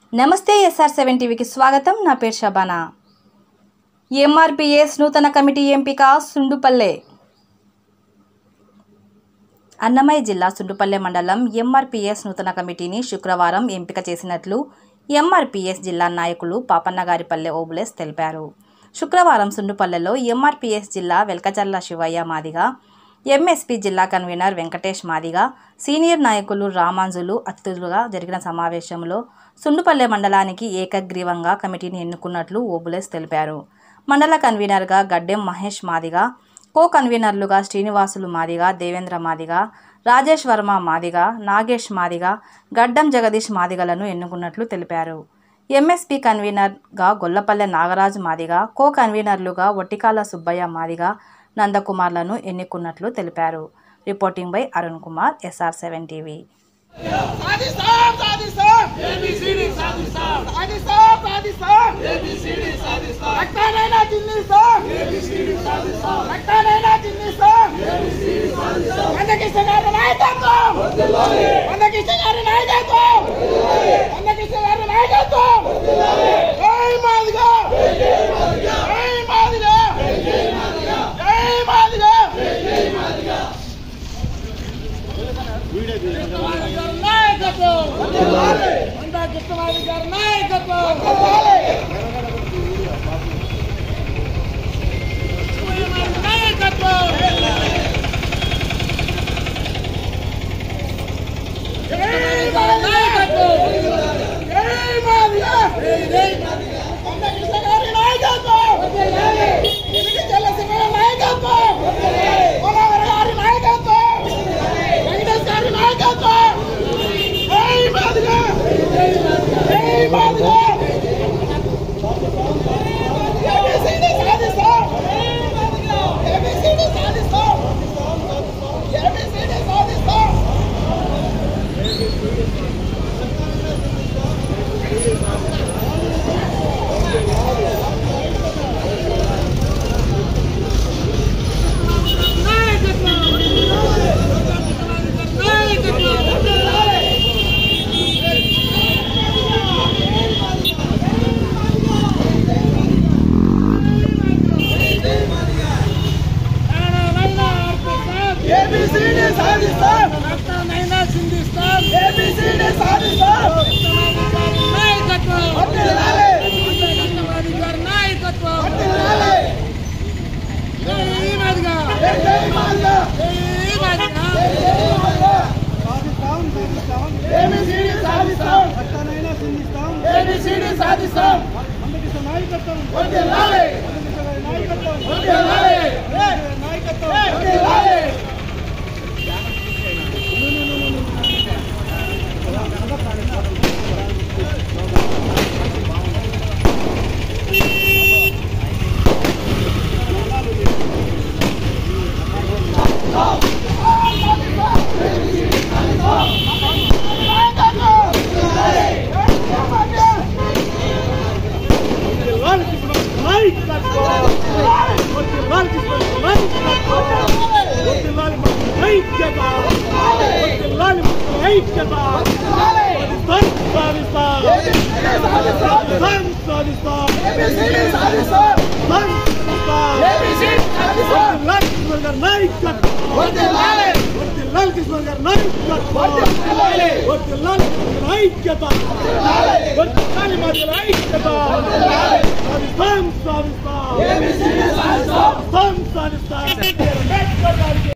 నమస్తే SR seven టీవీకి స్వాగతం నా పేరు షబానా ఎంఆర్పిఎస్ నూతన కమిటీ ఎంపిక సుండుపల్లె అన్నమయ్య జిల్లా సుండుపల్లె మండలం ఎంఆర్పిఎస్ నూతన కమిటీని శుక్రవారం ఎంపిక చేసినట్లు ఎంఆర్పిఎస్ జిల్లా నాయకులు పాపన్నగారిపల్లె ఓబులేస్ తెలిపారు శుక్రవారం సుండుపల్లెలో ఎంఆర్పిఎస్ జిల్లా వెల్కచర్ల శివయ్య మాదిగా ఎంఎస్పి జిల్లా కన్వీనర్ వెంకటేష్ మాదిగా సీనియర్ నాయకులు రామాంజులు అతిథులుగా జరిగిన సమావేశంలో సుండుపల్లె మండలానికి ఏకగ్రీవంగా కమిటీని ఎన్నుకున్నట్లు ఓబులేస్ తెలిపారు మండల కన్వీనర్గా గడ్డెం మహేష్ మాదిగా కో కన్వీనర్లుగా శ్రీనివాసులు మాదిగా దేవేంద్ర మాదిగా రాజేష్ వర్మ మాదిగా నాగేష్ మాదిగా గడ్డం జగదీష్ మాదిగలను ఎన్నుకున్నట్లు తెలిపారు ఎంఎస్పి కన్వీనర్గా గొల్లపల్లె నాగరాజు మాదిగా కో కన్వీనర్లుగా ఒట్టికాల సుబ్బయ్య మాదిగా నందకుమార్లను ఎన్నుకున్నట్లు తెలిపారు reporting by Arun Kumar SR seven TV సాధిస్తాం సాధిస్తాం ఏబిసిడి సాధిస్తాం సాధిస్తాం సాధిస్తాం ఏబిసిడి సాధిస్తాం రక్తానైనా చిందిస్తాం ఏబిసిడి సాధిస్తాం రక్తానైనా చిందిస్తాం ఏబిసిడి సాధిస్తాం మందకిష్ట గారి నాయకత్వం వర్ధిల్లాలి మందకిష్ట గారి నాయకత్వం వర్ధిల్లాలి మందకిష్ట గారి నాయకత్వం వర్ధిల్లాలి జై మాదిగా జై మాదిగా జై మాదిగా జై మాదిగా జై మాదిగా జై మాదిగా నాయకత్వం మందా కృష్ణమాది గారి నాయకత్వం నాయకత్వం నాయకత్వం జై మాదిగా మందా కృష్ణ గారి నాయకత్వం ఎదిగి చెల్లసిన నాయకత్వం కోలావర గారి నాయకత్వం వెంకటేష్ గారి నాయకత్వం జై మాదిగా జై మాదిగా ఏబిసిడి సాధిస్తాం ఏబిసిడి సాధిస్తాం ఏబిసిడి సాధిస్తాం ఏబిసిడి సాధిస్తాం చిందిస్తాం ఏబిసిడి సాధిస్తాం వర్ధిల్లాలి వర్ధిల్లాలి జై మాదిగా జై జై మాదిగా జై మాదిగా జై జై మాదిగా ఏబిసిడి సాధిస్తాం ఏబిసిడి సాధిస్తాం వర్ధిల్లాలి వర్ధిల్లాలి వర్ధిల్లాలి ఏబిసిడి సాధిస్తాం ఏబిసిడి సాధిస్తాం వర్ధిల్లాలి ఏబిసిడి సాధిస్తాం సాధిస్తాం